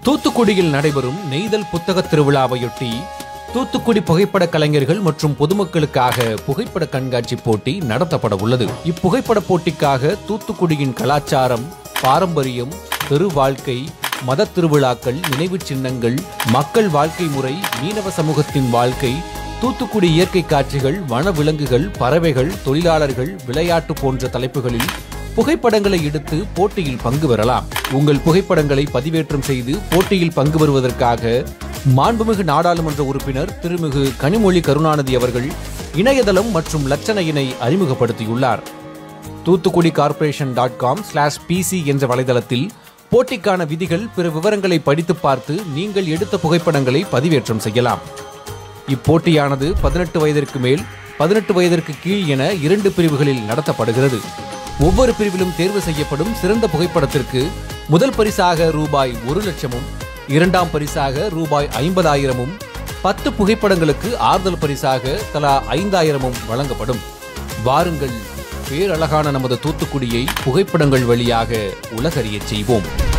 தூத்துக்குடியில் நடைபெறும் நெய்தல் புத்தக திருவிழாவையொட்டி தூத்துக்குடி புகைப்பட கலைஞர்கள் மற்றும் பொதுமக்களுக்காக புகைப்பட கண்காட்சி போட்டி நடத்தப்பட உள்ளது இப்புகைப்பட போட்டிக்காக தூத்துக்குடியின் கலாச்சாரம் பாரம்பரியம் தெரு வாழ்க்கை மத திருவிழாக்கள் நினைவுச் சின்னங்கள் மக்கள் வாழ்க்கை முறை மீனவ சமூகத்தின் வாழ்க்கை தூத்துக்குடி இயற்கை காட்சிகள் வனவிலங்குகள் பறவைகள் தொழிலாளர்கள் விளையாட்டு போன்ற தலைப்புகளில் புகைப்படங்களை எடுத்து போட்டியில் பங்கு பெறலாம் உங்கள் புகைப்படங்களை பதிவேற்றம் செய்து போட்டியில் பங்கு பெறுவதற்காக மாண்புமிகு நாடாளுமன்ற உறுப்பினர் திருமிகு கனிமொழி கருணாநிதி அவர்கள் இணையதளம் மற்றும் லட்சணையினை அறிமுகப்படுத்தியுள்ளார் Thoothukudi corporation dot com slash PC என்ற வலைதளத்தில் போட்டிக்கான விதிகள் பிற விவரங்களை படித்து பார்த்து நீங்கள் எடுத்த புகைப்படங்களை பதிவேற்றம் செய்யலாம் இப்போட்டியானது பதினெட்டு வயதிற்கு மேல் பதினெட்டு வயதிற்கு கீழ் என இரண்டு பிரிவுகளில் நடத்தப்படுகிறது ஒவ்வொரு பிரிவிலும் தேர்வு செய்யப்படும் சிறந்த புகைப்படத்திற்கு முதல் பரிசாக ரூபாய் ஒரு லட்சமும் இரண்டாம் பரிசாக ரூபாய் ஐம்பதாயிரமும் பத்து புகைப்படங்களுக்கு ஆறுதல் பரிசாக தலா ஐந்தாயிரமும் வழங்கப்படும் வாருங்கள் பேரழகான நமது தூத்துக்குடியை புகைப்படங்கள் வழியாக உலகறியச் செய்வோம்